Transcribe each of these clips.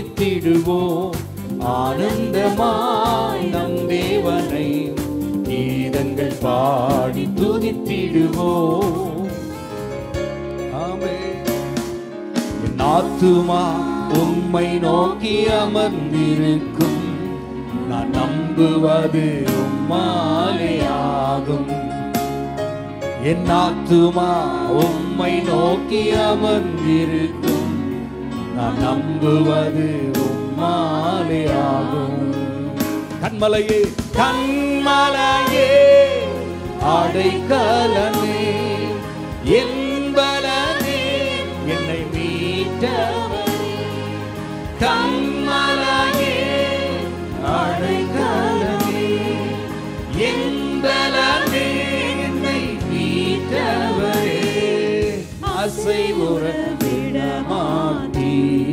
துதித்திடுவோம் ஆனந்தமாய் நம் தேவனை கீதங்கள் பாடி துதித்திடுவோம் ஆமென் என் ஆத்துமா உம்மை நோக்கி அமர்ந்திருக்கும் நான் நம்புவது உம்மாலே ஆகும் என் ஆத்துமா உம்மை நோக்கி அமர்ந்திருக்கும் நான் நம்புவது உம்மாலே ஆகும் கண்மலையே கண்மலையே அடைக்கலமே என்பலனே என்னை மீட்டவரே கண்மலையே அடைக்கலமே என்பலனே என்னை மீட்டவரே அசைவுற விடமாட்டீ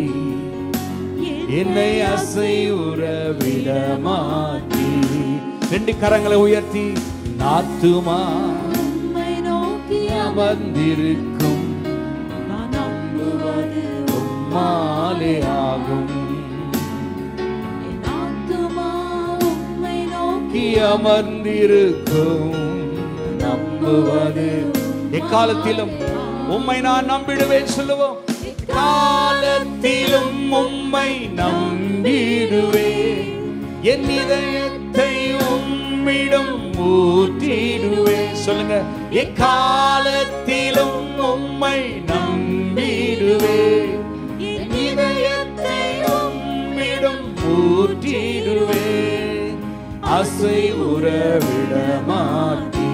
என்னை அசைவுற விடமாட்டீ ரெண்டு கரங்களை உயர்த்தி நாத்துமா உம்மை நோக்கி அமர்ந்திருக்கும் நான் நம்புவது மாலே ஆகும் என் ஆத்துமா உம்மை நோக்கி கி அமர்ந்திருக்கும் நம்புவது எக்காலத்திலும் உம்மை நான் நம்பிடுவேன் சொல்லுவோம் காலத்திலும் உம்மை நம்பிடுவேன் என் இதயத்தை உம்மிடம் ஊற்றிடுவேன் சொல்லுங்க எக்காலத்திலும் உம்மை நம்பிடுவேன் என் இதயத்தை உம்மிடம் ஊற்றிடுவேன் அசை உறவிட மாட்டீ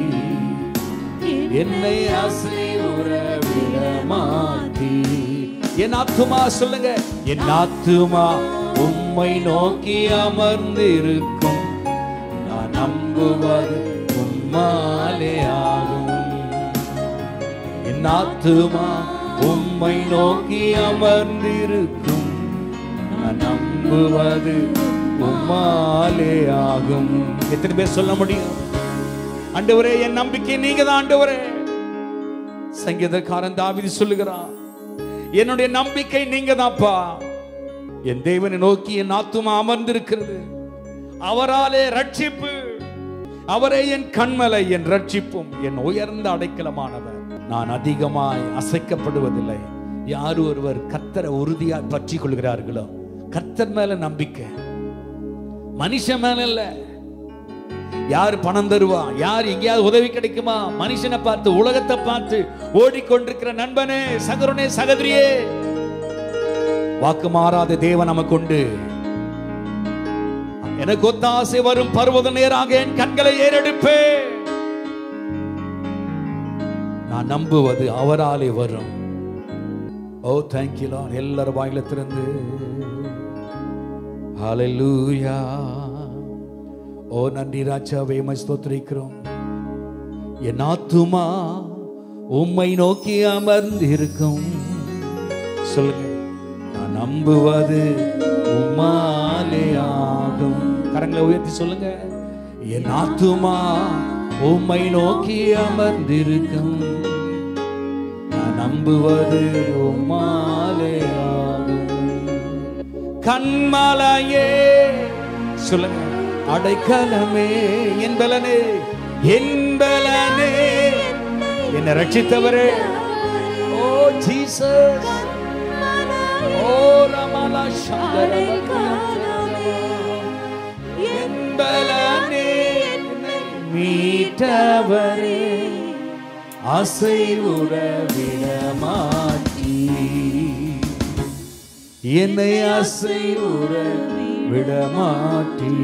என்னை அசை உறவிட மாட்டீ என் ஆத்துமா சொல்லுங்க என் ஆத்துமா உம்மை நோக்கி அமர்ந்து இருக்கும் நான் நம்புவது உம்மாலே ஆகும் என் ஆத்துமா உம்மை நோக்கி அமர்ந்திருக்கும் நான் நம்புவது உம்மாலே ஆகும் எத்தனை பேர் சொல்ல முடியும் ஆண்டவரே என் நம்பிக்கை நீங்க தான் ஆண்டவரே சங்கீதக்காரன் தாவிதி சொல்லுகிறான் என்னுடைய நம்பிக்கை நீங்க தான்ப்பா என் தேவனை நோக்கி என் ஆத்துமா அமர்ந்திருக்கிறது அவராலே ரட்சிப்பு அவரே என் கண்மலை என் ரட்சிப்பும் என் உயர்ந்த அடைக்கலமானவர் நான் அதிகமாய் அசைக்கப்படுவதில்லை யார் ஒருவர் கத்தரை உறுதியாய் பற்றி கொள்கிறார்களோ கர்த்தர் மேல நம்பிக்கை மனுஷன் மேல இல்ல யார் பணம் தருவா யார் எங்கேயாவது உதவி கிடைக்குமா மனுஷனை பார்த்து உலகத்தை பார்த்து ஓடிக்கொண்டிருக்கிற நண்பனே சகருனே சகோதரியே வாக்கு மாறாத தேவன் நமக்கு உண்டு எனக்கு ஒத்தாசை வரும் பருவத நேராக என் கண்களை ஏறெடுப்பே நான் நம்புவது அவராலே வரும் ஓ தேங்க்யூ லார்ட் எல்லாரும் வாயில திறந்து ஹalleluya ஓ நன்றி ராஜாவே உம்மை ஸ்தோத்திரிக்கிறோம் என் ஆத்துமா உம்மை நோக்கி அமர்ந்திருக்கும் சொல்லுங்க நான் நம்புவது உம்மாலே ஆகும் கரங்களை உயர்த்தி சொல்லுங்க என் ஆத்துமா உம்மை நோக்கி அமர்ந்திருக்கும் நான் நம்புவது உம்மாலே ஆகும் கண்மலையே சொல்லுங்க அடைக்கலமே என்பலனே என்பலனே என்னை ரட்சித்தவரே ஓ ஜீசஸ் ஓ ரமலா என்பலனே என்னை மீட்டவரே அசை உறவிட மாட்டீ என்னை அசை உறவிட மாட்டீ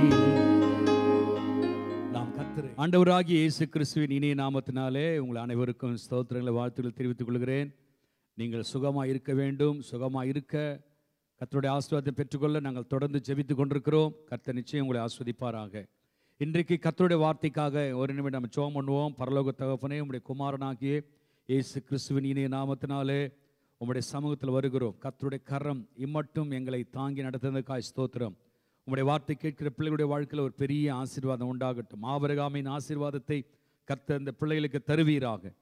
நாம் கர்த்தரை ஆண்டவராகிய இயேசு கிறிஸ்துவின் இனிய நாமத்தினாலே உங்கள் அனைவருக்கும் ஸ்தோத்திரங்களை வாழ்த்துக்கள் தெரிவித்துக் கொள்கிறேன் நீங்கள் சுகமாக இருக்க வேண்டும் சுகமாக இருக்க கர்த்தருடைய ஆசீர்வாதத்தை பெற்றுக்கொள்ள நாங்கள் தொடர்ந்து ஜெபித்துக் கொண்டிருக்கிறோம் கர்த்தர் நிச்சயம் உங்களை ஆஸ்வதிப்பாராக இன்றைக்கு கர்த்தருடைய வார்த்தைக்காக ஒரு நிமிடம் நம்ம ஜெபம் பண்ணுவோம் பரலோக தகப்பனே உம்முடைய குமாரனாகிய இயேசு கிறிஸ்துவின் இனிய நாமத்தினாலே உம்முடைய சமூகத்தில் வருகிறோம் கர்த்தருடைய கரம் இம்மட்டும் எங்களை தாங்கி நடத்துவதற்காய் ஸ்தோத்திரம் உம்முடைய வார்த்தை கேட்கிற பிள்ளைகளுடைய வாழ்க்கையில் ஒரு பெரிய ஆசீர்வாதம் உண்டாகட்டும் ஆபரகாமின் ஆசீர்வாதத்தை கர்த்தர் இந்த பிள்ளைகளுக்கு தருவீராக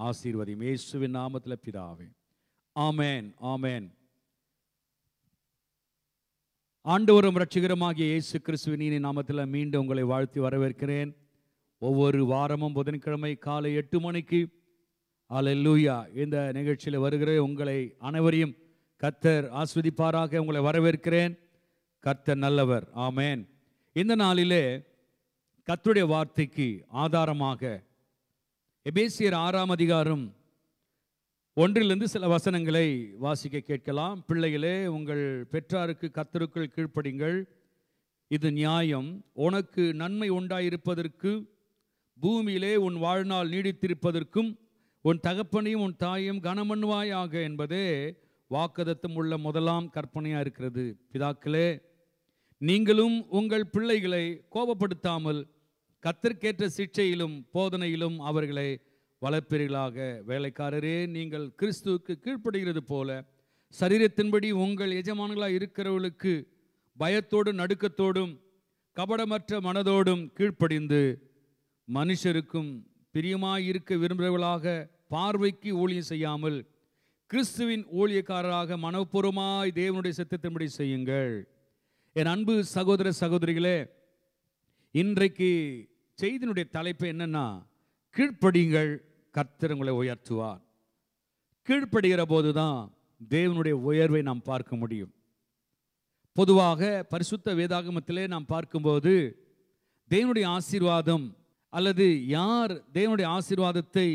ஆசீர்வதியும் இயேசுவின் நாமத்தில் பிதாவே ஆமென் ஆமென் ஆண்டவரும் ரட்சிகரமாகிய இயேசு கிறிஸ்துவின் இனி நாமத்தில் மீண்டும் உங்களை வாழ்த்தி வரவேற்கிறேன் ஒவ்வொரு வாரமும் புதன்கிழமை காலை எட்டு மணிக்கு அல்லேலூயா இந்த நிகழ்ச்சியில் வருகிற உங்களை அனைவரையும் கர்த்தர் ஆஸ்வதிப்பாராக உங்களை வரவேற்கிறேன் கர்த்தர் நல்லவர் ஆமென் இந்த நாளிலே கர்த்தருடைய வார்த்தைக்கு ஆதாரமாக எபேசியர் ஆறாம் அதிகாரம் ஒன்றிலிருந்து சில வசனங்களை வாசிக்க கேட்கலாம் பிள்ளைகளே உங்கள் பெற்றாருக்கு கத்தருக்குள் கீழ்ப்படிங்கள் இது நியாயம் உனக்கு நன்மை உண்டாயிருப்பதற்கு பூமியிலே உன் வாழ்நாள் நீடித்திருப்பதற்கும் உன் தகப்பனையும் உன் தாயையும் கனமண்ணுவாயாக என்பதே வாக்குதத்தம் உள்ள முதலாம் கற்பனையாக இருக்கிறது பிதாக்களே நீங்களும் உங்கள் பிள்ளைகளை கோபப்படுத்தாமல் கத்திற்கேற்ற சிக்ஷையிலும் போதனையிலும் அவர்களை வளர்ப்பீர்களாக வேலைக்காரரே நீங்கள் கிறிஸ்துவுக்கு கீழ்ப்படுகிறது போல சரீரத்தின்படி உங்கள் எஜமான்களாக இருக்கிறவர்களுக்கு பயத்தோடும் நடுக்கத்தோடும் கபடமற்ற மனதோடும் கீழ்ப்படிந்து மனுஷருக்கும் பிரியமாய் இருக்க விரும்புகிறவர்களாக பார்வைக்கு ஊழியம் செய்யாமல் கிறிஸ்துவின் ஊழியக்காரராக மனப்பூர்வமாய் தேவனுடைய சித்தத்தின்படி செய்யுங்கள் என் அன்பு சகோதர சகோதரிகளே இன்றைக்கு செய்தியினுடைய தலைப்பு என்னன்னா கீழ்ப்படிங்கள் கர்த்தர் உங்களை உயர்த்துவார் கீழ்ப்படுகிற போதுதான் தேவனுடைய உயர்வை நாம் பார்க்க முடியும் பொதுவாக பரிசுத்த வேதாகமத்திலே நாம் பார்க்கும்போது தேவனுடைய ஆசீர்வாதம் அல்லது யார் தேவனுடைய ஆசீர்வாதத்தை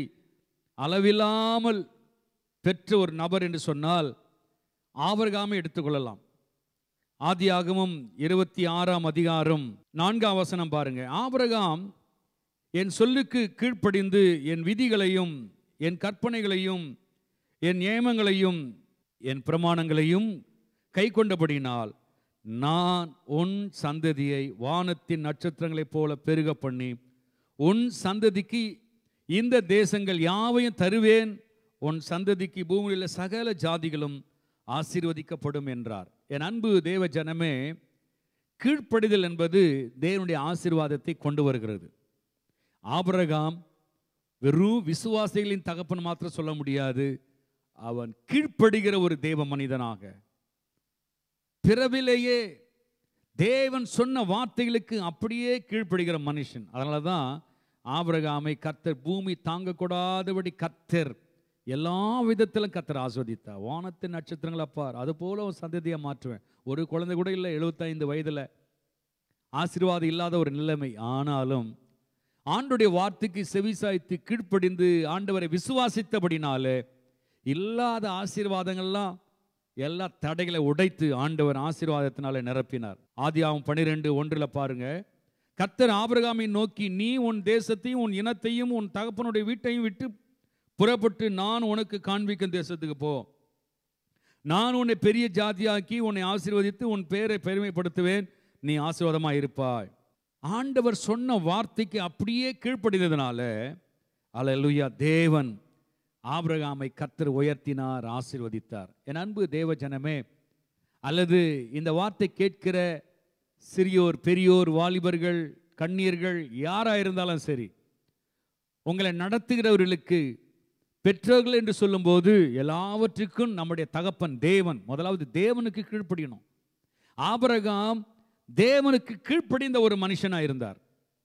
அளவில்லாமல் பெற்ற ஒரு நபர் என்று சொன்னால் ஆபரகாமை எடுத்துக்கொள்ளலாம் ஆதியாகமம் இருபத்தி ஆறாம் அதிகாரம் நான்காம் வசனம் பாருங்க ஆபிரகாம் என் சொல்லுக்கு கீழ்ப்படிந்து என் விதிகளையும் என் கற்பனைகளையும் என் நியமங்களையும் என் பிரமாணங்களையும் கை கொண்டபடினால் நான் உன் சந்ததியை வானத்தின் நட்சத்திரங்களைப் போல பெருக பண்ணி உன் சந்ததிக்கு இந்த தேசங்கள் யாவையும் தருவேன் உன் சந்ததிக்கு பூமியில் உள்ள சகல ஜாதிகளும் ஆசீர்வதிக்கப்படும் என்றார் என் அன்பு தேவ ஜனமே கீழ்ப்படிதல் என்பது தேவனுடைய ஆசீர்வாதத்தை கொண்டு வருகிறது ஆபிரகாம் வெறும் விசுவாசிகளின் தகப்பன் மாத்திரம் சொல்ல முடியாது அவன் கீழ்ப்படுகிற ஒரு தேவ மனிதனாக பிறவிலேயே தேவன் சொன்ன வார்த்தைகளுக்கு அப்படியே கீழ்ப்படுகிற மனுஷன் அதனால தான் ஆபிரகாமை கர்த்தர் பூமி தாங்கக்கூடாதபடி கர்த்தர் எல்லா விதத்திலும் கர்த்தர் ஆஸ்வதித்தார் வானத்தின் நட்சத்திரங்கள் அப்பார் அது போல ஒரு சந்ததியை மாற்றுவேன் ஒரு குழந்தை கூட இல்லை எழுபத்தைந்து வயதில் ஆசீர்வாதம் இல்லாத ஒரு நிலைமை ஆனாலும் ஆண்டுடைய வார்த்தைக்கு செவிசாய்த்து கீழ்ப்படிந்து ஆண்டவரை விசுவாசித்தபடினாலே இல்லாத ஆசீர்வாதங்கள்லாம் எல்லா தடைகளை உடைத்து ஆண்டவர் ஆசீர்வாதத்தினால நிரப்பினார் ஆதியாகம் பனிரெண்டு ஒன்றில் பாருங்க கர்த்தர் ஆபிரகாமை நோக்கி நீ உன் தேசத்தையும் உன் இனத்தையும் உன் தகப்பனுடைய வீட்டையும் விட்டு புறப்பட்டு நான் உனக்கு காண்பிக்கும் தேசத்துக்கு போ நான் உன்னை பெரிய ஜாதியாக்கி உன்னை ஆசீர்வதித்து உன் பேரை பெருமைப்படுத்துவேன் நீ ஆசீர்வாதமாக இருப்பாய் ஆண்டவர் சொன்ன வார்த்தைக்கு அப்படியே கீழ்ப்படினதுனால அல்லேலூயா தேவன் ஆபிரகாமை கத்தர் உயர்த்தினார் ஆசீர்வதித்தார் என் அன்பு தேவ ஜனமே அல்லது இந்த வார்த்தை கேட்கிற சிறியோர் பெரியோர் வாலிபர்கள் கண்ணீர்கள் யாரா இருந்தாலும் சரி உங்களை நடத்துகிறவர்களுக்கு பெற்றோர்கள் என்று சொல்லும்போது எல்லாவற்றுக்கும் நம்முடைய தகப்பன் தேவன் முதலாவது தேவனுக்கு கீழ்ப்படியணும் ஆபிரகாம் தேவனுக்கு கீழ்ப்படிந்த ஒரு மனுஷனாக இருந்தார்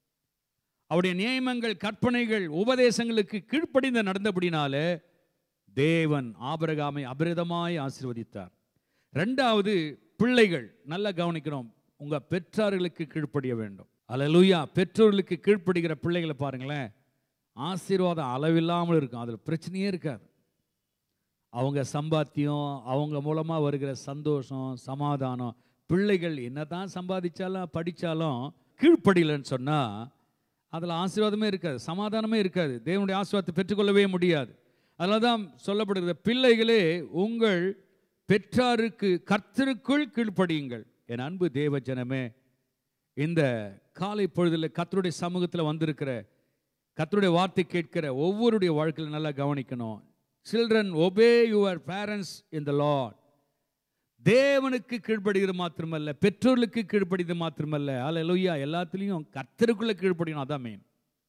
அவருடைய நியமங்கள் கற்பனைகள் உபதேசங்களுக்கு கீழ்ப்படிந்து நடந்தபடினாலே தேவன் ஆபரகாமை அபிரதமாய் ஆசீர்வதித்தார் ரெண்டாவது பிள்ளைகள் நல்லா கவனிக்கணும் உங்க பெற்றார்களுக்கு கீழ்ப்படிய வேண்டும் அல்லேலூயா பெற்றோர்களுக்கு கீழ்ப்படுகிற பிள்ளைகளை பாருங்களேன் ஆசீர்வாதம் அளவில்லாமல் இருக்கும் அதில் பிரச்சனையே இருக்காது அவங்க சம்பாத்தியம் அவங்க மூலமாக வருகிற சந்தோஷம் சமாதானம் பிள்ளைகள் என்னதான் சம்பாதிச்சாலும் படித்தாலும் கீழ்ப்படியலன்னு சொன்னால் அதில் ஆசீர்வாதமே இருக்காது சமாதானமே இருக்காது தேவனுடைய ஆசீர்வாதத்தை பெற்றுக்கொள்ளவே முடியாது அதனால தான் சொல்லப்படுகிற பிள்ளைகளே உங்கள் பெற்றாருக்கு கர்த்தருக்குள் கீழ்ப்படியுங்கள் என் அன்பு தேவ ஜனமே இந்த காலை பொழுதில் கர்த்தருடைய சமூகத்தில் வந்திருக்கிற கர்த்தருடைய வார்த்தை கேட்கிற ஒவ்வொருடைய வாழ்க்கையில் நல்லா கவனிக்கணும் children obey your parents in the lord தேவனுக்கு கீழ்ப்படுகிறது மாத்திரமல்ல பெற்றோர்களுக்கு கீழ்ப்படிது மாத்திரமல்ல அல்லேலூயா எல்லாத்துலேயும் கர்த்தருக்குள்ள கீழ்ப்படியணும் அதான் மெயின்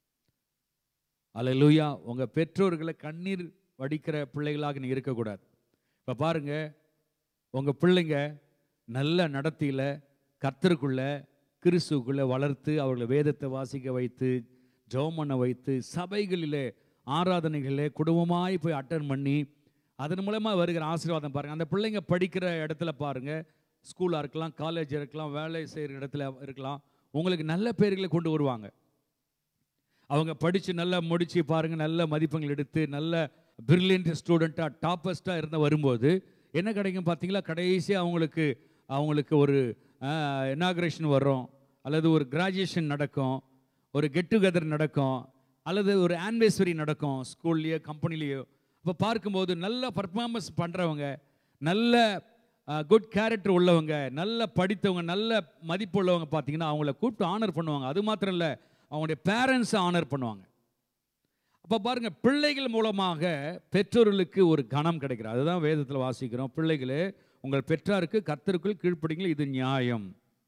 அல்லேலூயா உங்க பெற்றோர்களை கண்ணீர் வடிக்கிற பிள்ளைகளாக நீங்க இருக்கக்கூடாது இப்போ பாருங்க உங்க பிள்ளைங்க நல்ல நடத்தியில கர்த்தருக்குள்ள கிறிஸ்துக்குள்ள வளர்த்து அவர்களை வேதத்தை வாசிக்க வைத்து ஜெபம் பண்ண வைத்து சபைகளிலே ஆராதனைகளிலே குடும்பமாய் போய் அட்டன் பண்ணி அதன் மூலமாக வருகிற ஆசீர்வாதம் பாருங்கள் அந்த பிள்ளைங்க படிக்கிற இடத்துல பாருங்கள் ஸ்கூலாக இருக்கலாம் காலேஜ் இருக்கலாம் வேலை செய்கிற இடத்துல இருக்கலாம் உங்களுக்கு நல்ல பேர்களை கொண்டு வருவாங்க அவங்க படித்து நல்லா முடித்து பாருங்கள் நல்ல மதிப்பெண்கள் எடுத்து நல்ல பிரில்லியன்ட் ஸ்டூடெண்ட்டாக டாப்பஸ்ட்டாக இருந்த வரும்போது என்ன கிடைக்கும் பார்த்தீங்களா கடைசியாக அவங்களுக்கு அவங்களுக்கு ஒரு இனாக்ரேஷன் வரும் அல்லது ஒரு கிராஜுவேஷன் நடக்கும் ஒரு கெட் டுகெதர் நடக்கும் அல்லது ஒரு ஆனிவர்சரி நடக்கும் ஸ்கூல்லையோ கம்பெனிலேயோ அப்போ பார்க்கும்போது நல்ல பர்ஃபார்மன்ஸ் பண்ணுறவங்க நல்ல குட் கேரக்டர் உள்ளவங்க நல்ல படித்தவங்க நல்ல மதிப்பு உள்ளவங்க பார்த்தீங்கன்னா அவங்கள கூப்பிட்டு ஆனர் பண்ணுவாங்க அது மாத்திரம் இல்லை அவங்களுடைய பேரண்ட்ஸை ஆனர் பண்ணுவாங்க அப்போ பாருங்க பிள்ளைகள் மூலமாக பெற்றோர்களுக்கு ஒரு கணம் கிடைக்கிறது அதுதான் வேதத்தில் வாசிக்கிறோம் பிள்ளைகளே உங்கள் பெற்றாருக்கு கர்த்தருக்குள் கீழ்ப்படிங்கள் இது நியாயம்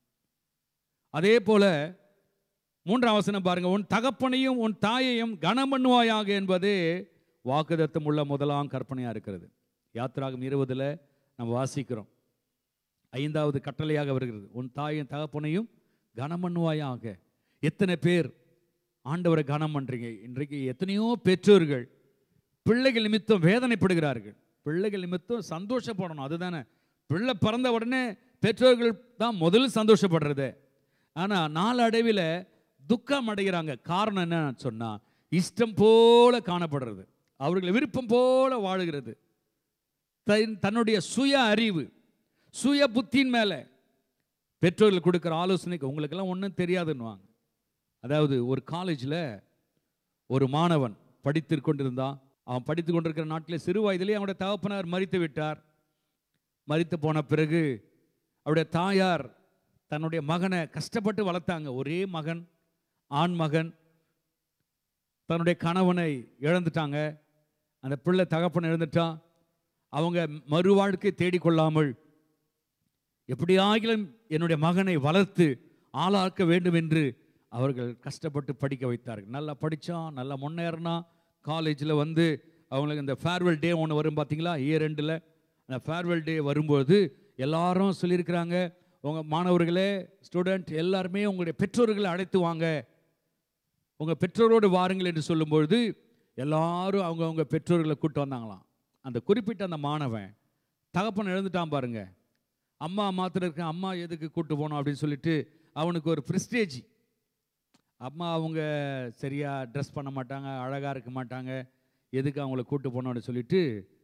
அதே போல மூன்றாம் வசனம் பாருங்க உன் தகப்பனையும் உன் தாயையும் கனம் பண்ணுவாயாக என்பதே வாக்குதத்தம் உள்ள முதலாம் கற்பனையாக இருக்கிறது யாத்திராகம் இருபதுல நம்ம வாசிக்கிறோம் ஐந்தாவது கட்டளையாக வருகிறது உன் தாயும் தகப்பனையும் கனம் பண்ணுவாயாக எத்தனை பேர் ஆண்டவரை கனம் பண்றீங்க இன்றைக்கு எத்தனையோ பெற்றோர்கள் பிள்ளைகள் நிமித்தம் வேதனைப்படுகிறார்கள் பிள்ளைகள் நிமித்தம் சந்தோஷப்படணும் அதுதானே பிள்ளை பிறந்த உடனே பெற்றோர்கள் தான் முதல் சந்தோஷப்படுறது ஆனால் நாளடைவில் துக்கம் அடைகிறாங்க காரணம் என்னன்னு சொன்னா இஷ்டம் போல காணப்படுறது அவர்கள் விருப்பம் போல வாழுகிறது தன் தன்னுடைய சுய அறிவு சுய புத்தியின் மேலே பெற்றோர்கள் கொடுக்குற ஆலோசனைக்கு உங்களுக்கெல்லாம் ஒன்றும் தெரியாதுன்னுவாங்க அதாவது ஒரு காலேஜில் ஒரு மாணவன் படித்து கொண்டிருந்தான் அவன் படித்து கொண்டிருக்கிற நாட்டில் சிறு வயதிலே அவனுடைய தகப்பனார் மறித்து விட்டார் மறித்து போன பிறகு அவருடைய தாயார் தன்னுடைய மகனை கஷ்டப்பட்டு வளர்த்தாங்க ஒரே மகன் ஆண் மகன் தன்னுடைய கணவனை இழந்துட்டாங்க அந்த பிள்ளை தகப்பனை இழந்துட்டான் அவங்க மறுவாழ்க்கை தேடிக்கொள்ளாமல் எப்படியாகிலும் என்னுடைய மகனை வளர்த்து ஆளாக்க வேண்டும் என்று அவர்கள் கஷ்டப்பட்டு படிக்க வைத்தார்கள் நல்லா படித்தான் நல்லா முன்னேறினா காலேஜில் வந்து அவங்களுக்கு இந்த ஃபேர்வெல் டே ஒன்று வரும் பார்த்தீங்களா இயர் ரெண்டில் அந்த ஃபேர்வெல் டே வரும்போது எல்லாரும் சொல்லியிருக்கிறாங்க உங்கள் மாணவர்களே ஸ்டூடெண்ட் எல்லாருமே உங்களுடைய பெற்றோர்களை அழைத்து வாங்க உங்கள் பெற்றோரோடு வாருங்கள் என்று சொல்லும்பொழுது எல்லாரும் அவங்க அவங்க பெற்றோர்களை கூட்டு வந்தாங்களாம் அந்த குறிப்பிட்ட அந்த மாணவன் தகப்பன் எழுந்துட்டான் பாருங்க அம்மா மாத்திரம் இருக்கேன் அம்மா எதுக்கு கூட்டு போனோம் அப்படின்னு சொல்லிட்டு அவனுக்கு ஒரு ப்ரிஸ்டேஜ் அம்மா அவங்க சரியாக ட்ரெஸ் பண்ண மாட்டாங்க அழகாக இருக்க மாட்டாங்க எதுக்கு அவங்கள கூட்டு போனோம்னு சொல்லிட்டு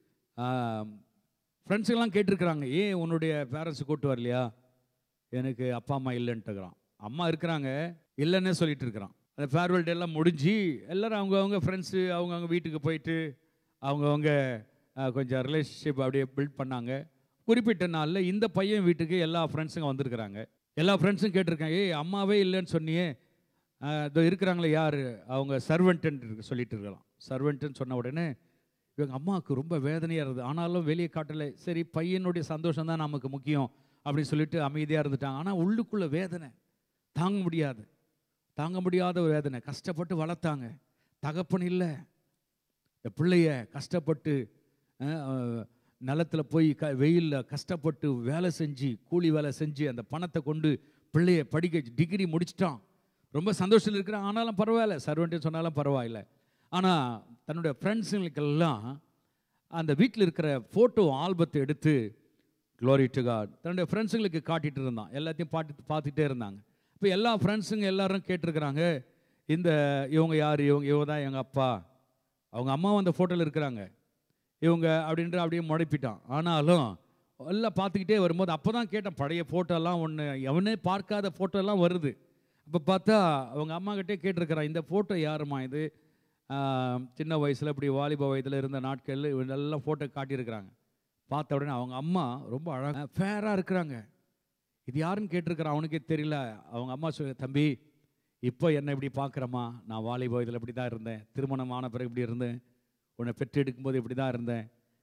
ஃப்ரெண்ட்ஸுக்கெல்லாம் கேட்டிருக்கிறாங்க ஏன் உன்னுடைய பேரண்ட்ஸ் கூட்டு வரலையா எனக்கு அப்பா அம்மா இல்லைன்ட்டுக்கிறான் அம்மா இருக்கிறாங்க இல்லைன்னே சொல்லிட்டு இருக்கிறான் அந்த ஃபேர்வெல் டே எல்லாம் முடிஞ்சு எல்லாரும் அவங்கவுங்க ஃப்ரெண்ட்ஸு அவங்கவுங்க வீட்டுக்கு போயிட்டு அவங்கவுங்க அஹ், கொஞ்சம் ரிலேஷன்ஷிப் அப்படியே பில்ட் பண்ணாங்க குறிப்பிட்ட நாளில் இந்த பையன் வீட்டுக்கு எல்லா ஃப்ரெண்ட்ஸுங்க வந்திருக்கிறாங்க எல்லா ஃப்ரெண்ட்ஸும் கேட்டிருக்காங்க ஏய் அம்மாவே இல்லைன்னு சொன்னியே அஹ், இதோ இருக்கிறாங்களே யார் அவங்க சர்வெண்ட்டுன்னு சொல்லிட்டு இருக்கலாம் சர்வெண்ட்டுன்னு சொன்ன உடனே இவங்க அம்மாவுக்கு ரொம்ப வேதனையாக இருந்தது ஆனாலும் வெளியே காட்டலை சரி பையனுடைய சந்தோஷம் தான் நமக்கு முக்கியம் அப்படின்னு சொல்லிட்டு அமைதியாக இருந்துட்டாங்க ஆனால் உள்ளுக்குள்ள வேதனை தாங்க முடியாது தாங்க முடியாத ஒரு வேதனை கஷ்டப்பட்டு வளர்த்தாங்க தகப்பன் இல்லை இந்த பிள்ளைய கஷ்டப்பட்டு அஹ், அஹ், நிலத்துல போய் க வெயிலில் கஷ்டப்பட்டு வேலை செஞ்சு கூலி வேலை செஞ்சு அந்த பணத்தை கொண்டு பிள்ளைய படிக்க டிகிரி முடிச்சிட்டான் ரொம்ப சந்தோஷத்தில் இருக்கிறான் ஆனாலும் பரவாயில்ல சர்வெண்ட்டு சொன்னாலும் பரவாயில்ல ஆனால் தன்னுடைய ஃப்ரெண்ட்ஸுங்களுக்கெல்லாம் அந்த வீட்டில் இருக்கிற ஃபோட்டோ ஆல்பத்தை எடுத்து க்ளோரி டு காட் தன்னுடைய ஃப்ரெண்ட்ஸுங்களுக்கு காட்டிட்டு இருந்தான் எல்லாத்தையும் பாட்டு பார்த்துட்டே இருந்தாங்க இப்போ எல்லா ஃப்ரெண்ட்ஸுங்க எல்லாரும் கேட்டிருக்கிறாங்க இந்த இவங்க யார் இவங்க இவங்க தான் எங்கள் அப்பா அவங்க அம்மாவும் அந்த ஃபோட்டோவில் இருக்கிறாங்க இவங்க அப்படின்ற அப்படியே முடைப்பிட்டான் ஆனாலும் எல்லாம் பார்த்துக்கிட்டே வரும்போது அப்போ தான் கேட்டேன் பழைய ஃபோட்டோலாம் ஒன்று எவனே பார்க்காத ஃபோட்டோலாம் வருது அப்போ பார்த்தா அவங்க அம்மா கிட்டே கேட்டிருக்கிறான் இந்த ஃபோட்டோ யாரும்மா இது ஆஹ், சின்ன வயசில் இப்படி வாலிப வயதில் இருந்த நாட்கள் எல்லாம் ஃபோட்டோ காட்டியிருக்கிறாங்க பார்த்த உடனே அவங்க அம்மா ரொம்ப அழகாக ஃபேராக இருக்கிறாங்க இது யாருன்னு கேட்டிருக்கிறான் அவனுக்கே தெரியல அவங்க அம்மா சொல்ல தம்பி இப்போ என்ன இப்படி பார்க்குறம்மா நான் வாலிப வயதில் இப்படி தான் இருந்தேன் திருமணம் ஆன பிறகு இப்படி இருந்தேன் உன்னை பெற்று எடுக்கும்போது இப்படி தான் இருந்தேன்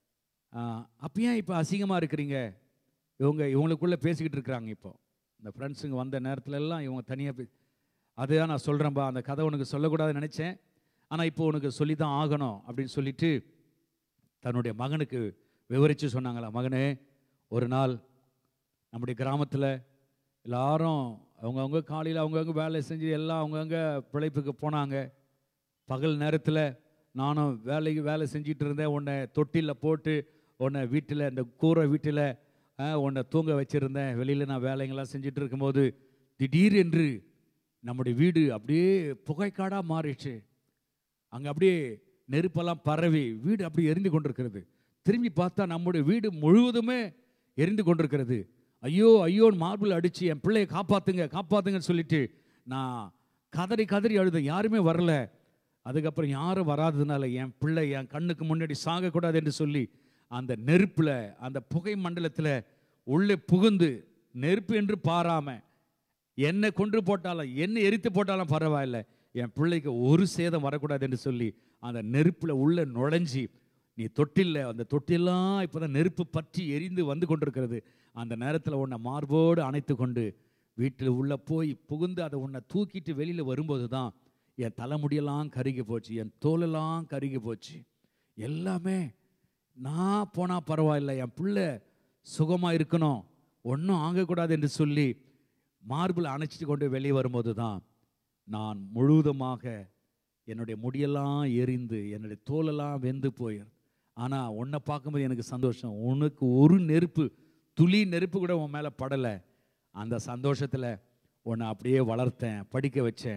அப்போ ஏன் இப்போ அசிங்கமாக இருக்கிறீங்க இவங்க இவங்களுக்குள்ளே பேசிக்கிட்டு இருக்கிறாங்க இப்போ இந்த ஃப்ரெண்ட்ஸுங்க வந்த நேரத்துல எல்லாம் இவங்க தனியாக பே அதுதான் நான் சொல்கிறேன்பா அந்த கதை உனக்கு சொல்லக்கூடாதுன்னு நினச்சேன் ஆனால் இப்போ உனக்கு சொல்லி தான் ஆகணும் அப்படின்னு சொல்லிட்டு தன்னுடைய மகனுக்கு விவரித்து சொன்னாங்களா மகனே ஒரு நாள் நம்முடைய கிராமத்தில் எல்லாரும் அவங்கவுங்க காலையில் அவங்கவுங்க வேலை செஞ்சு எல்லாம் அவங்கவுங்க பிழைப்புக்கு போனாங்க பகல் நேரத்தில் நானும் வேலைக்கு வேலை செஞ்சிட்டு இருந்தேன் உன்னை தொட்டிலில் போட்டு உன்னை வீட்டில் இந்த கூரை வீட்டில் உன்னை தூங்க வச்சுருந்தேன் வெளியில் நான் வேலைங்கெல்லாம் செஞ்சுட்டு இருக்கும்போது திடீர் என்று நம்முடைய வீடு அப்படியே புகைக்காடாக மாறிடுச்சு அங்கே அப்படியே நெருப்பெல்லாம் பரவி வீடு அப்படியே எரிந்து கொண்டிருக்கிறது திரும்பி பார்த்தா நம்முடைய வீடு முழுவதுமே எரிந்து கொண்டிருக்கிறது ஐயோ ஐயோன்னு மார்பிள் அடித்து என் பிள்ளையை காப்பாத்துங்க காப்பாத்துங்கன்னு சொல்லிட்டு நான் கதறி கதறி அழுதேன் யாருமே வரல அதுக்கப்புறம் யாரும் வராததுனால என் பிள்ளை என் கண்ணுக்கு முன்னாடி சாகக்கூடாது என்று சொல்லி அந்த நெருப்பில் அந்த புகை மண்டலத்தில் உள்ளே புகுந்து நெருப்பு என்று பாராம என்னை கொன்று போட்டாலும் என்ன எரித்து போட்டாலும் பரவாயில்ல என் பிள்ளைக்கு ஒரு சேதம் வரக்கூடாது என்று சொல்லி அந்த நெருப்பில் உள்ள நுழைஞ்சி நீ தொட்டில்ல அந்த தொட்டிலாம் இப்போதான் நெருப்பு பற்றி எரிந்து வந்து கொண்டிருக்கிறது அந்த நேரத்தில் உன்னை மார்போடு அணைத்து கொண்டு வீட்டில் உள்ள போய் புகுந்து அதை உன்னை தூக்கிட்டு வெளியில் வரும்போது தான் என் தலைமுடியெல்லாம் கருகி போச்சு என் தோலெல்லாம் கருகி போச்சு எல்லாமே நான் போனால் பரவாயில்ல என் பிள்ளை சுகமாக இருக்கணும் ஒன்றும் ஆகக்கூடாது என்று சொல்லி மார்பிள் அணைச்சிட்டு கொண்டு வெளியே வரும்போது தான் நான் முழுவதுமாக என்னுடைய முடியெல்லாம் எரிந்து என்னுடைய தோலெல்லாம் வெந்து போயிரு ஆனால் உன்னை பார்க்கும்போது எனக்கு சந்தோஷம் உனக்கு ஒரு நெருப்பு துளி நெருப்பு கூட உன் மேலே படலை அந்த சந்தோஷத்தில் உன்னை அப்படியே வளர்த்தேன் படிக்க வச்சேன்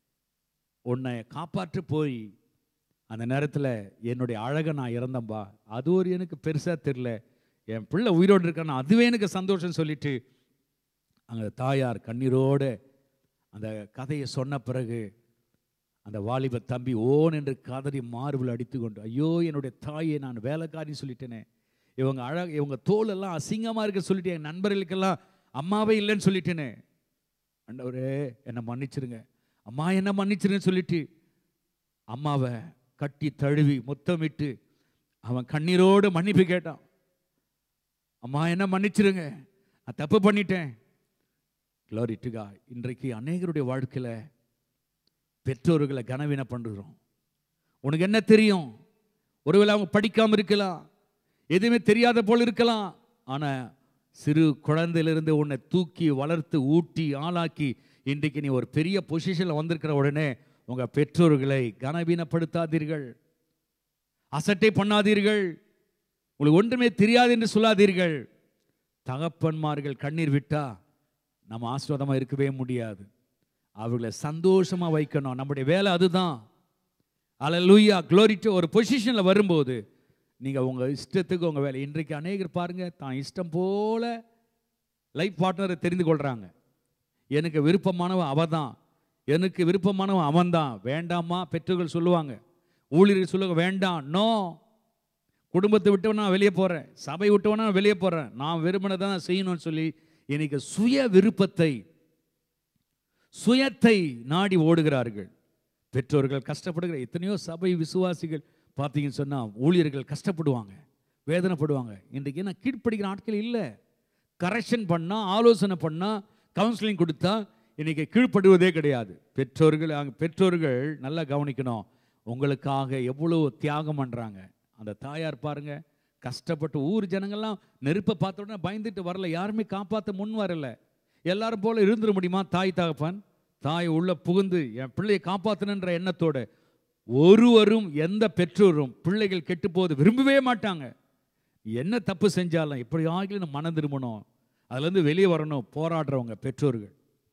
உன்னை காப்பாற்ற போய் அந்த நேரத்தில் என்னுடைய அழகை நான் இறந்தம்பா அது ஒரு எனக்கு பெருசாக தெரில என் பிள்ளை உயிரோடு இருக்கான்னு அதுவே எனக்கு சந்தோஷம் சொல்லிட்டு அங்கே தாயார் கண்ணீரோட அந்த கதையை சொன்ன பிறகு அந்த வாலிப தம்பி ஓன் என்று கதறி மார்பில் அடித்து கொண்டு ஐயோ என்னுடைய தாயை நான் வேலைக்காரின்னு சொல்லிட்டேனே இவங்க அழக இவங்க தோல் எல்லாம் அசிங்கமாக இருக்க சொல்லிட்டு என் நண்பர்களுக்கெல்லாம் அம்மாவே இல்லைன்னு சொல்லிட்டேனே ஆண்டவரே என்னை மன்னிச்சிருங்க அம்மா என்ன மன்னிச்சிருன்னு சொல்லிட்டு அம்மாவை கட்டி தழுவி முத்தமிட்டு அவன் கண்ணீரோடு மன்னிப்பு கேட்டான் அம்மா என்ன மன்னிச்சிருங்க நான் தப்பு பண்ணிட்டேன் Glory to God. இன்றைக்கு அநேகருடைய வாழ்க்கையில் பெற்றோர்களை கனவீன பண்ணுறோம் உனக்கு என்ன தெரியும் ஒருவேளை அவங்க படிக்காமல் இருக்கலாம் எதுவுமே தெரியாத போல் இருக்கலாம் ஆனால் சிறு குழந்தையிலிருந்து உன்னை தூக்கி வளர்த்து ஊட்டி ஆளாக்கி இன்றைக்கு நீ ஒரு பெரிய பொசிஷனில் வந்திருக்கிற உடனே உங்கள் பெற்றோர்களை கனவீனப்படுத்தாதீர்கள் அசட்டை பண்ணாதீர்கள் உங்களுக்கு ஒன்றுமே தெரியாது என்று சொல்லாதீர்கள் தகப்பன்மார்கள் கண்ணீர் விட்டா நம்ம ஆசீர்வாதமாக இருக்கவே முடியாது அவர்களை சந்தோஷமாக வைக்கணும் நம்முடைய வேலை அதுதான் அலலூயா க்ளோரிட்டு ஒரு பொசிஷனில் வரும்போது நீங்கள் உங்கள் இஷ்டத்துக்கு உங்கள் வேலை இன்றைக்கு அநேகர் பாருங்க தான் இஷ்டம் போல லைஃப் பார்ட்னரை தெரிந்து கொள்கிறாங்க எனக்கு விருப்பமானவன் அவ தான் எனக்கு விருப்பமானவன் அவன் தான் வேண்டாமா பெற்றோர்கள் சொல்லுவாங்க ஊழியர்கள் சொல்லுவாங்க வேண்டாம் நோ குடும்பத்தை விட்டவன் நான் வெளியே போகிறேன் சபை விட்டவனா நான் வெளியே போகிறேன் நான் விரும்பினதை தான் செய்யணும்னு சொல்லி இன்னைக்கு சுய விருப்பத்தை சுயத்தை நாடி ஓடுகிறார்கள் பெற்றோர்கள் கஷ்டப்படுகிற எத்தனையோ சபை விசுவாசிகள் பார்த்தீங்கன்னு சொன்னால் ஊழியர்கள் கஷ்டப்படுவாங்க வேதனைப்படுவாங்க இன்றைக்கு நான் கீழ்ப்படுகிற ஆட்கள் இல்லை கரெக்ஷன் பண்ணால் ஆலோசனை பண்ணால் கவுன்சிலிங் கொடுத்தா இன்னைக்கு கீழ்ப்படுவதே கிடையாது பெற்றோர்கள் அங்கே பெற்றோர்கள் நல்லா கவனிக்கணும் உங்களுக்காக எவ்வளோ தியாகம் பண்ணுறாங்க அந்த தாயார் பாருங்க கஷ்டப்பட்டு ஊர் ஜனங்கள்லாம் நெருப்பை பார்த்த உடனே பயந்துட்டு வரல யாருமே காப்பாற்ற முன் வரல எல்லாரும் போல இருந்துட முடியுமா தாய் தகப்பன் தாய் உள்ள புகுந்து என் பிள்ளையை காப்பாற்றணுன்ற எண்ணத்தோட ஒருவரும் எந்த பெற்றோரும் பிள்ளைகள் கெட்டு போது விரும்பவே மாட்டாங்க என்ன தப்பு செஞ்சாலும் இப்படி ஆகிலும் மனம் திரும்பணும் அதுலேருந்து வெளியே வரணும் போராடுறவங்க பெற்றோர்கள்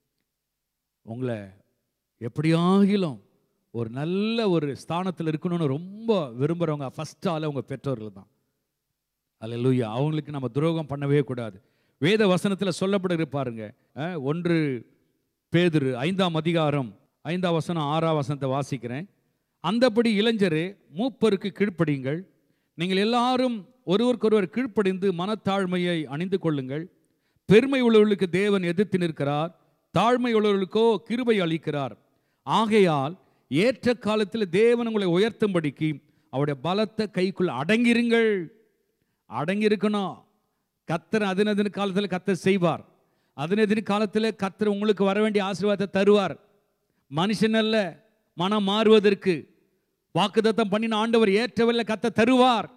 உங்களை எப்படியாகிலும் ஒரு நல்ல ஒரு ஸ்தானத்தில் இருக்கணும்னு ரொம்ப விரும்புகிறவங்க ஃபஸ்ட் ஆள் உங்கள் பெற்றோர்கள் தான் அல்ல லூயா அவங்களுக்கு நம்ம துரோகம் பண்ணவே கூடாது வேத வசனத்தில் சொல்லப்பட பாருங்க அஹ், ஒன்று பேதுரு ஐந்தாம் அதிகாரம் ஐந்தாம் வசனம் ஆறாம் வசனத்தை வாசிக்கிறேன் அந்தபடி இளைஞரே மூப்பருக்கு கீழ்ப்படியுங்கள் நீங்கள் எல்லாரும் ஒருவருக்கொருவர் கீழ்ப்படிந்து மனத்தாழ்மையை அணிந்து கொள்ளுங்கள் பெருமை உள்ளவர்களுக்கு தேவன் எதிர்த்து நிற்கிறார் தாழ்மை உள்ளவர்களுக்கோ கிருபை அளிக்கிறார் ஆகையால் ஏற்ற காலத்தில் தேவன் உங்களை உயர்த்தும்படிக்கு அவருடைய பலத்த கைக்குள் அடங்கிருங்கள் அடங்கி இருக்கணும் கத்தர் அதினதின காலத்தில் கத்தர் செய்வார் அதினதின காலத்தில் கத்தர் உங்களுக்கு வர வேண்டிய ஆசீர்வாதத்தை தருவார் மனுஷன் அல்ல மனம் மாறுவதற்கு வாக்குத்தத்தம் பண்ணின ஆண்டவர் ஏற்றவில்லை கத்த தருவார்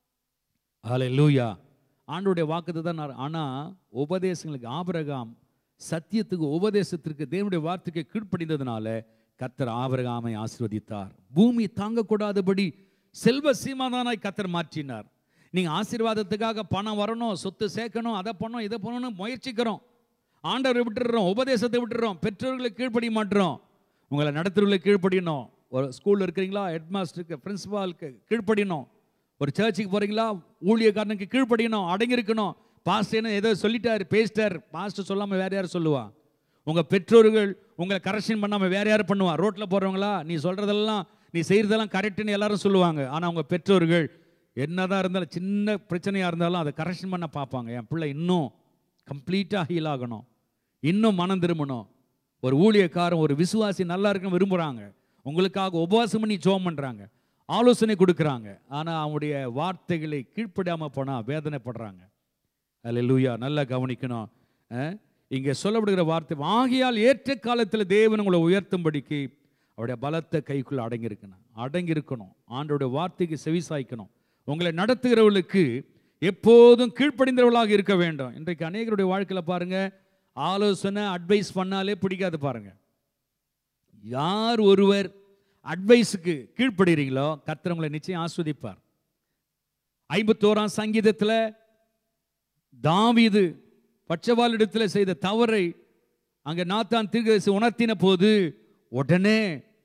ஹalleluya ஆண்டவருடைய வாக்குத்தத்தம் ஆனா உபதேசங்களுக்கு ஆபிரகாம் சத்தியத்துக்கு உபதேசத்திற்கு தேவனுடைய வார்த்தைக்கு கீழ்ப்படிந்ததுனால கத்தர் ஆபிரகாமை ஆசீர்வதித்தார் பூமி தாங்கக்கூடாதபடி செல்வ சீமாதானாய் கத்தர் மாற்றினார் நீங்க ஆசீர்வாதத்துக்காக பணம் வரணும் சொத்து சேர்க்கணும் அதை பண்ணணும் இதை பண்ணணும் முயற்சிக்கிறோம் ஆண்டவரை விட்டுடுறோம் உபதேசத்தை விட்டுடுறோம் பெற்றோர்களை கீழ்ப்படிய மாட்டுறோம் உங்களை நடத்துறவங்களை கீழ்ப்படியணும் ஒரு ஸ்கூலில் இருக்கிறீங்களா ஹெட் மாஸ்டருக்கு பிரின்சிபாலுக்கு கீழ்ப்படியணும் ஒரு சர்ச்சுக்கு போறீங்களா ஊழியக்காரனுக்கு கீழ்ப்படியணும் அடங்கியிருக்கணும் பாஸ்டர்னு ஏதோ சொல்லிட்டார் பேசிட்டார் பாஸ்டர் சொல்லாமல் வேற யார் சொல்லுவா உங்கள் பெற்றோர்கள் உங்களை கரெக்ஷன் பண்ணாமல் வேற யார் பண்ணுவா ரோட்டில் போகிறவங்களா நீ சொல்கிறதெல்லாம் நீ செய்கிறதெல்லாம் கரெக்டுன்னு எல்லாரும் சொல்லுவாங்க ஆனால் உங்கள் பெற்றோர்கள் என்னதான் இருந்தாலும் சின்ன பிரச்சனையாக இருந்தாலும் அதை கரெக்ஷன் பண்ண பார்ப்பாங்க என் பிள்ளை இன்னும் கம்ப்ளீட்டாக ஹீல் ஆகணும் இன்னும் மனம் திரும்பணும் ஒரு ஊழியக்காரன் ஒரு விசுவாசி நல்லா இருக்கணும் விரும்புகிறாங்க உங்களுக்காக உபவாசம் பண்ணி ஜோம் பண்ணுறாங்க ஆலோசனை கொடுக்குறாங்க ஆனால் அவனுடைய வார்த்தைகளை கீழ்ப்படாமல் போனால் வேதனைப்படுறாங்க அதில் லூயா நல்லா கவனிக்கணும் அஹ், இங்கே சொல்லப்படுகிற வார்த்தை ஆகையால் ஏற்ற காலத்தில் தேவன் உங்களை உயர்த்தும்படிக்கு அவருடைய பலத்த கைக்குள்ள அடங்கியிருக்கணும் அடங்கியிருக்கணும் ஆண்டோடைய வார்த்தைக்கு செவிசாய்க்கணும் உங்களை நடத்துகிறவர்களுக்கு எப்போதும் கீழ்ப்படிந்தவர்களாக இருக்க வேண்டும் இன்றைக்கு அநேகருடைய வாழ்க்கையில் பாருங்க ஆலோசனை அட்வைஸ் பண்ணாலே பிடிக்காது பாருங்க யார் ஒருவர் அட்வைஸுக்கு கீழ்ப்படுகிறீங்களோ கர்த்தர் உங்களை நிச்சயம் ஆஸ்வதிப்பார் ஐம்பத்தோராம் சங்கீதத்தில் தாவீது பட்சவாளிடத்தில் செய்த தவறை அங்கே நாத்தான் தீர்க்கதரிசி உணர்த்தின போது உடனே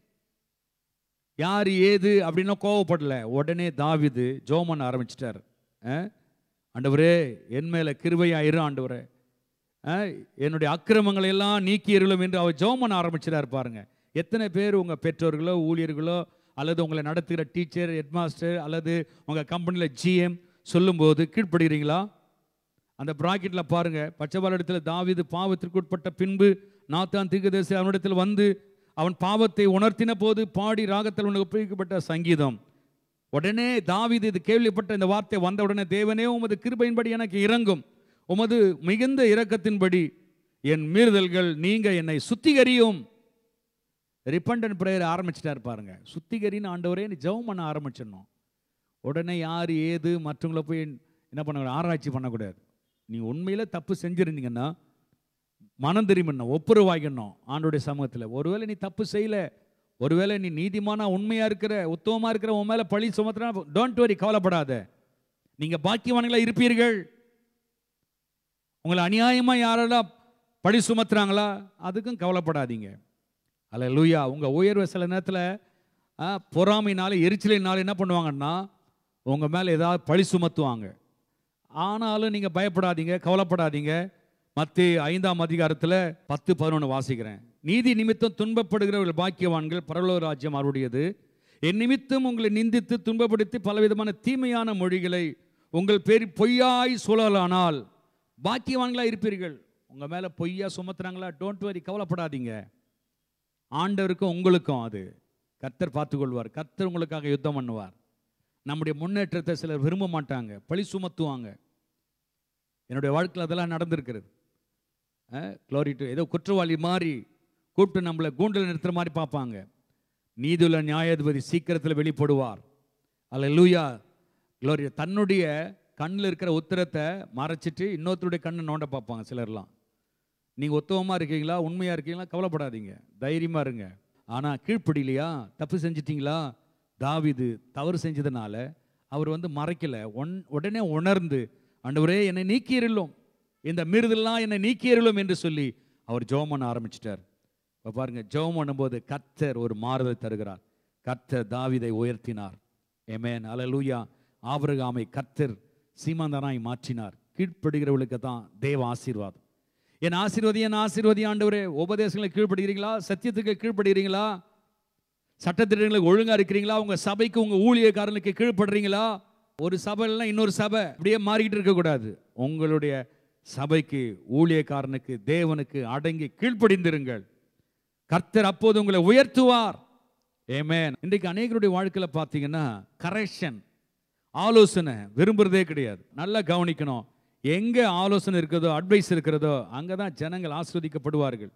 யார் ஏது அப்படின்னா கோவப்படல உடனே தாவீது ஜோமன் ஆரம்பிச்சிட்டார் ஆண்டவரே என் மேல கிருபையாயிரு ஆண்டவரே அஹ், என்னுடைய அக்கிரமங்களை எல்லாம் நீக்கி இருளும் என்று அவர் ஜோமன் ஆரம்பிச்சிட்டார் பாருங்க எத்தனை பேர் உங்க பெற்றோர்களோ ஊழியர்களோ அல்லது உங்களை நடத்துகிற டீச்சர் ஹெட்மாஸ்டர் அல்லது உங்க கம்பெனியில் ஜிஎம் சொல்லும்போது கீழ்ப்படுகிறீங்களா அந்த பிராக்கெட்டில் பாருங்க பச்சைபாலத்தில் தாவீது பாவத்திற்கு உட்பட்ட பின்பு நாத்தான் தீர்க்கதரிசி அவனிடத்தில் வந்து அவன் பாவத்தை உணர்த்தின போது பாடி ராகத்தில் உனக்கு ஒப்புவிக்கப்பட்ட சங்கீதம் உடனே தாவீது இது கேள்விப்பட்ட இந்த வார்த்தை வந்த உடனே தேவனே உமது கிருபையின்படி எனக்கு இறங்கும் உமது மிகுந்த இரக்கத்தின்படி என் மீறுதல்கள் நீங்க என்னை சுத்திகரியும் ரிப்பண்டன் பிரேயர் ஆரம்பிச்சிட்டார் பாருங்க சுத்திகரின்னு ஆண்டவரே நீ ஜெபம் பண்ண ஆரம்பிச்சிடணும் உடனே யார் ஏது மற்றவங்கள போய் என்ன பண்ண ஆராய்ச்சி பண்ணக்கூடாது நீ உண்மையில தப்பு செஞ்சிருந்தீங்கன்னா மனம் திரும்பிடணும் ஒப்புரவாகிடணும் ஆண்டோடைய சமூகத்தில் ஒருவேளை நீ தப்பு செய்யல ஒருவேளை நீ நீதிமானா உண்மையா இருக்கிற உத்தமமா இருக்கிற உன் மேல பழி சுமத்துனா டோன்ட் வரி கவலைப்படாத நீங்க பாக்கியவான்களா இருப்பீர்கள் உங்களை அநியாயமா யாரெல்லாம் பழி சுமத்துறாங்களா அதுக்கும் கவலைப்படாதீங்க அல்ல லூயா உங்க உயர்வு சில நேரத்தில் பொறாமைனால எரிச்சலினால என்ன பண்ணுவாங்கன்னா உங்க மேல ஏதாவது பழி சுமத்துவாங்க ஆனாலும் நீங்க பயப்படாதீங்க கவலைப்படாதீங்க மத்திய ஐந்தாம் அதிகாரத்தில் பத்து பதினொன்று வாசிக்கிறேன் நீதி நிமித்தம் துன்பப்படுகிறவர்கள் பாக்கியவான்கள் பரலோக ராஜ்யம் அவருடையது என் நிமித்தம் உங்களை நிந்தித்து துன்பப்படுத்தி பலவிதமான தீமையான மொழிகளை உங்கள் பேர் பொய்யாய் சொல்லலானால் பாக்கியவான்களா இருப்பீர்கள் உங்க மேல பொய்யா சுமத்துறாங்களா டோன்ட் வரி கவலைப்படாதீங்க ஆண்டவருக்கும் உங்களுக்கும் அது கர்த்தர் பார்த்துக்கொள்வார் கர்த்தர் உங்களுக்காக யுத்தம் பண்ணுவார் நம்முடைய முன்னேற்றத்தை சிலர் விரும்ப மாட்டாங்க பழி சுமத்துவாங்க என்னுடைய வாழ்க்கையில் அதெல்லாம் நடந்திருக்கிறது க்ளோரி டு ஏதோ குற்றவாளி மாதிரி கூப்பிட்டு நம்மளை கூண்டில் நிறுத்துற மாதிரி பார்ப்பாங்க நீதியுள்ள நியாயாதிபதி சீக்கிரத்தில் வெளிப்படுவார் அல்ல லூயா க்ளோரி தன்னுடைய கண்ணில் இருக்கிற உத்தரத்தை மறைச்சிட்டு இன்னொருத்தருடைய கண்ணை நோண்ட பார்ப்பாங்க சிலர்லாம் நீங்கள் உத்தவமாக இருக்கீங்களா உண்மையாக இருக்கீங்களா கவலைப்படாதீங்க தைரியமாக இருங்க ஆனால் கீழ்ப்படிலையா தப்பு செஞ்சிட்டீங்களா தாவீது தவறு செஞ்சதுனால அவர் வந்து மறைக்கல ஒன் உடனே உணர்ந்து ஆண்டவரே என்னை நீக்கியிருளும் இந்த மீறுதெல்லாம் என்னை நீக்கியிருளும் என்று சொல்லி அவர் ஜெபம் பண்ண ஆரம்பிச்சிட்டார் இப்போ பாருங்க ஜெபம் பண்ணும்போது கர்த்தர் ஒரு மாறுதல் தருகிறார் கர்த்தர் தாவீதை உயர்த்தினார் ஏமேன் அல்லேலூயா ஆபிரகாமை கர்த்தர் சீமாந்தனாய் மாற்றினார் கீழ்ப்படுகிறவர்களுக்கு தான் தேவ ஆசீர்வாதம் என் ஆசீர்வதி என் ஆசீர்வதி ஆண்டவரே உபதேசங்களை கீழ்ப்படுகிறீங்களா சத்தியத்துக்கு கீழ்ப்படுகிறீங்களா சட்டத்திட்டங்களுக்கு ஒழுங்கா இருக்கிறீங்களா உங்க சபைக்கு உங்க ஊழியக்காரனுக்கு கீழ்ப்படுறீங்களா ஒரு சபைலாம் இன்னொரு சபை அப்படியே மாறிக்கிட்டு இருக்கக்கூடாது உங்களுடைய சபைக்கு ஊழியக்காரனுக்கு தேவனுக்கு அடங்கி கீழ்ப்படிந்திருங்கள் கர்த்தர் அப்போது உங்களை உயர்த்துவார் ஏமேன் இன்றைக்கு அநேகருடைய வாழ்க்கையில பார்த்தீங்கன்னா கரெக்ஷன் ஆலோசனை விரும்புறதே கிடையாது நல்லா கவனிக்கணும் எங்க ஆலோசனை இருக்கிறதோ அட்வைஸ் இருக்கிறதோ அங்கே தான் ஜனங்கள் ஆஸ்வதிக்கப்படுவார்கள்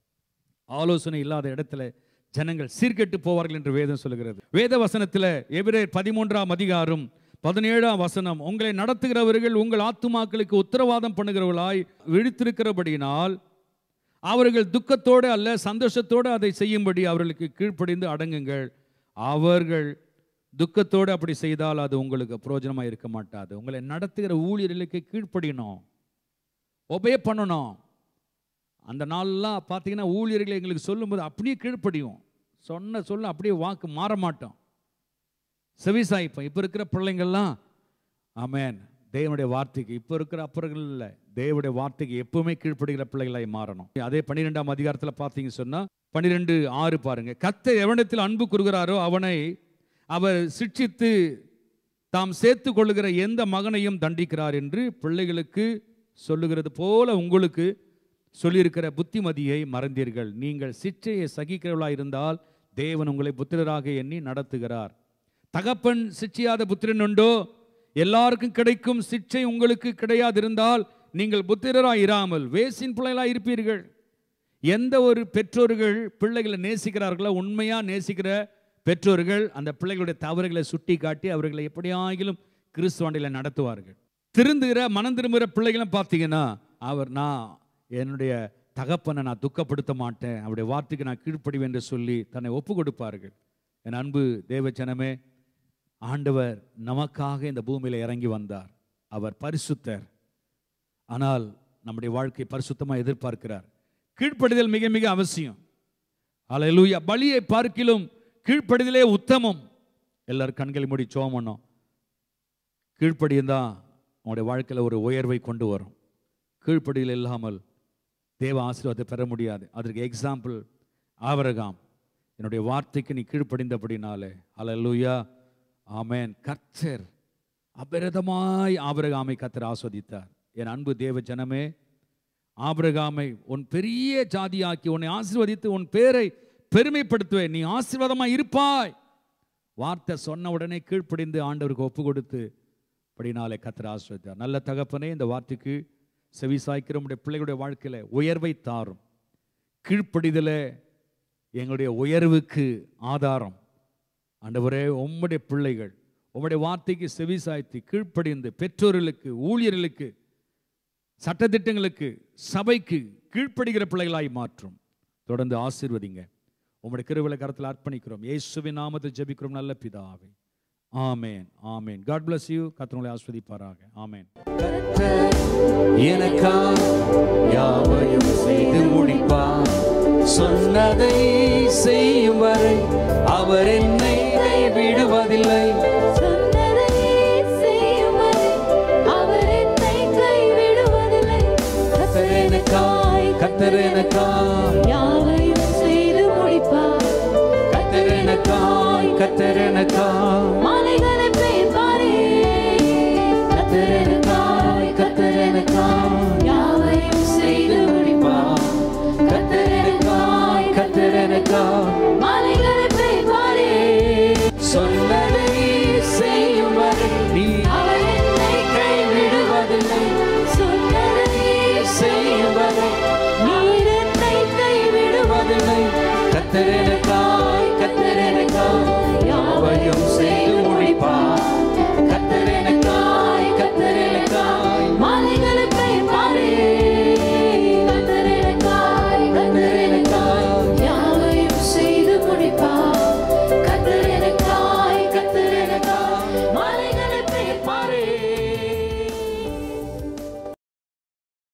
ஆலோசனை இல்லாத இடத்துல ஜனங்கள் சீர்கெட்டு போவார்கள் என்று வேதம் சொல்லுகிறது வேத வசனத்தில் எபிரேர் பதிமூன்றாம் அதிகாரம் பதினேழாம் வசனம் உங்களை நடத்துகிறவர்கள் உங்கள் ஆத்துமாக்களுக்கு உத்தரவாதம் பண்ணுகிறவர்களாய் விழித்திருக்கிறபடியினால் அவர்கள் துக்கத்தோடு அல்ல சந்தோஷத்தோடு அதை செய்யும்படி அவர்களுக்கு கீழ்ப்படிந்து அடங்குங்கள் அவர்கள் துக்கத்தோடு அப்படி செய்தால் அது உங்களுக்கு பிரயோஜனமாக இருக்க மாட்டாது உங்களை நடத்துகிற ஊழியர்களுக்கு கீழ்ப்படியணும் ஒபே பண்ணணும் அந்த நாள்லாம் பார்த்தீங்கன்னா ஊழியர்கள் எங்களுக்கு சொல்லும்போது அப்படியே கீழ்ப்படியும் சொன்ன சொல்ல அப்படியே வாக்கு மாற மாட்டோம் செவிசாய்ப்போம் இப்போ இருக்கிற பிள்ளைங்கள்லாம் ஆமென் தேவனுடைய வார்த்தைக்கு இப்போ இருக்கிற அப்பர்கள் இல்லை தேவனுடைய வார்த்தைக்கு எப்பவுமே கீழ்ப்படுகிற பிள்ளைகளாய் மாறணும் அதே பன்னிரெண்டாம் அதிகாரத்தில் பார்த்தீங்க சொன்னா பன்னிரெண்டு ஆறு பாருங்க கத்த எவனத்தில் அன்பு கூறுகிறாரோ அவனை அவர் சிட்சித்து தாம் சேர்த்து கொள்ளுகிற எந்த மகனையும் தண்டிக்கிறார் என்று பிள்ளைகளுக்கு சொல்லுகிறது போல உங்களுக்கு சொல்லியிருக்கிற புத்திமதியை மறந்தீர்கள் நீங்கள் சிற்றையை சகிக்கிறவர்களாக இருந்தால் தேவன் உங்களை புத்திரராக எண்ணி நடத்துகிறார் தகப்பன் சிட்சியாத புத்திரன் உண்டோ எல்லாருக்கும் கிடைக்கும் சிட்சை உங்களுக்கு கிடையாதிருந்தால் நீங்கள் புத்திரராய் இராமல் வேசின் பிள்ளைகளாய் இருப்பீர்கள் எந்த ஒரு பெற்றோர்கள் பிள்ளைகளை நேசிக்கிறார்களோ உண்மையா நேசிக்கிற பெற்றோர்கள் அந்த பிள்ளைகளுடைய தவறுகளை சுட்டி காட்டி அவர்களை எப்படியாகிலும் கிறிஸ்துவாண்டில நடத்துவார்கள் திருந்துகிற மனம் திரும்புகிற பிள்ளைகளும் பார்த்தீங்கன்னா அவர் நான் என்னுடைய தகப்பனை நான் துக்கப்படுத்த மாட்டேன் அவருடைய வார்த்தைக்கு நான் கீழ்ப்படிவேன் என்று சொல்லி தன்னை ஒப்பு கொடுப்பார்கள் என் அன்பு தேவச்சனமே ஆண்டவர் நமக்காக இந்த பூமியில இறங்கி வந்தார் அவர் பரிசுத்தர் ஆனால் நம்முடைய வாழ்க்கை பரிசுத்தமாக எதிர்பார்க்கிறார் கீழ்ப்படிதல் மிக மிக அவசியம் அல்லேலூயா பலியை பார்க்கிலும் கீழ்ப்படிதலே உத்தமம் எல்லாரும் கண்களை மூடி சோம் பண்ணோம் கீழ்ப்படியும் தான் உங்களுடைய வாழ்க்கையில் ஒரு உயர்வை கொண்டு வரும் கீழ்ப்படிதல் இல்லாமல் தேவ ஆசீர்வாதத்தை பெற முடியாது அதற்கு எக்ஸாம்பிள் ஆவரகாம் என்னுடைய வார்த்தைக்கு நீ கீழ்ப்படிந்தபடினாலே அல்லேலூயா ஆமென் கர்த்தர் அபரதமாய் ஆபிரகாமை கர்த்தர் ஆஸ்வதித்தார் என் அன்பு தேவ ஜனமே ஆபிரகாமை உன் பெரிய ஜாதியாக்கி உன்னை ஆசீர்வதித்து உன் பேரை பெருமைப்படுத்துவேன் நீ ஆசீர்வாதமாய் இருப்பாய் வார்த்தை சொன்ன உடனே கீழ்ப்படிந்து ஆண்டவருக்கு ஒப்பு கொடுத்து படினாலே கர்த்தர் ஆஸ்வதித்தார் நல்ல தகப்பனே இந்த வார்த்தைக்கு செவி சாய்க்கிற உடைய பிள்ளைகளுடைய வாழ்க்கையில உயர்வை தாரும் கீழ்ப்படிதலே எங்களுடைய உயர்வுக்கு ஆதாரம் ஆண்டவரே உம்முடைய பிள்ளைகள் உம்முடைய வார்த்தைக்கு செவி சாய்த்து கீழ்ப்படிந்து பெற்றோர்களுக்கு ஊழியர்களுக்கு சட்டத்திட்டங்களுக்கு சபைக்கு கீழ்ப்படுகிற பிள்ளைகளாய் மாற்றும் தொடர்ந்து ஆசீர்வதிங்க உம்முடைய கிருவில கரத்தில் அர்ப்பணிக்கிறோம் இயேசுவின் நாமத்தை ஜெபிக்கிறோம் நல்ல பிதாவே ஆமேன் ஆமேன் காட் bless யூ கர்த்தர் ஆஸ்வதிப்பாராக ஆமேன் எனக்கா யாவையும் செய்து முடிப்பார் சொன்னதை செய்யும் வரை அவர் என்னை விடுவதில்லை சொன்னதை செய்யும் வரை அவர் என்னை கைவிடுவதில்லை. கத்தர் எனக்காய் கத்தர் எனக்காய் யாவையும் செய்து முடிப்பார். கத்தர் எனக்காய் கத்தர் எனக்காய் மலைகளை பெய்ப்பாரே. கர்த்தர் எனக்காய், கர்த்தர் எனக்காய், யாவையும் செய்து முடிப்பார். கர்த்தர் எனக்காய், கத்தர் எனக்காய் மலைகளை பெய்ப்பாரே. சொன்னதை செய்யும் வரை நீ அவர் என்னை கைவிடுவதில்லை சொன்னதை செய்யும் வரை நீர் என்னை கைவிடுவதில்லை கத்தர் எனக்காய்